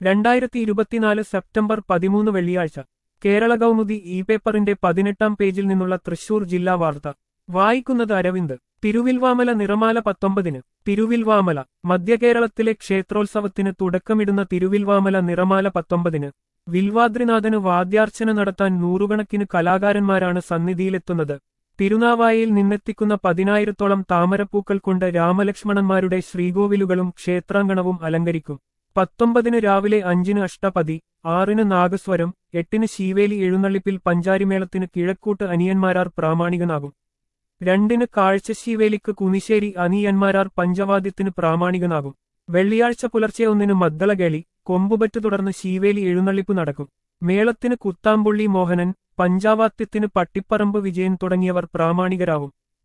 രണ്ടായിരത്തി ഇരുപത്തിനാല് സെപ്റ്റംബർ പതിമൂന്ന് വെള്ളിയാഴ്ച കേരള കൗമുദി ഇ പേപ്പറിന്റെ പതിനെട്ടാം പേജിൽ നിന്നുള്ള തൃശൂർ ജില്ലാ വാർത്ത വായിക്കുന്നത് അരവിന്ദ് തിരുവിൽവാമല നിറമാല പത്തൊമ്പതിന് തിരുവിൽവാമല മധ്യകേരളത്തിലെ ക്ഷേത്രോത്സവത്തിന് തുടക്കമിടുന്ന തിരുവിൽവാമല നിറമാല പത്തൊമ്പതിന് വിൽവാദ്രിനാഥന് വാദ്യാർച്ചന നടത്താൻ നൂറുകണക്കിന് കലാകാരന്മാരാണ് സന്നിധിയിലെത്തുന്നത് തിരുനാവായയിൽ നിന്നെത്തിക്കുന്ന പതിനായിരത്തോളം താമരപ്പൂക്കൾ കൊണ്ട് രാമലക്ഷ്മണന്മാരുടെ ശ്രീകോവിലുകളും ക്ഷേത്രാങ്കണവും അലങ്കരിക്കും പത്തൊമ്പതിന് രാവിലെ അഞ്ചിന് അഷ്ടപതി ആറിന് നാഗസ്വരം എട്ടിന് ശീവേലി എഴുന്നള്ളിപ്പിൽ പഞ്ചാരിമേളത്തിന് കിഴക്കൂട്ട് അനിയന്മാരാർ പ്രാമാണികനാകും രണ്ടിന് കാഴ്ചശീവേലിക്ക് കുനിശ്ശേരി അനിയന്മാരാർ പഞ്ചവാദ്യത്തിന് പ്രാമാണികനാകും വെള്ളിയാഴ്ച പുലർച്ചെ ഒന്നിന് മദ്ദളകേളി കൊമ്പുപറ്റ് തുടർന്ന് ശീവേലി എഴുന്നള്ളിപ്പ് നടക്കും മേളത്തിന് കുത്താമ്പുള്ളി മോഹനൻ പഞ്ചാവാദ്യത്തിന് പട്ടിപ്പറമ്പ് വിജയൻ തുടങ്ങിയവർ പ്രാമാണികരാകും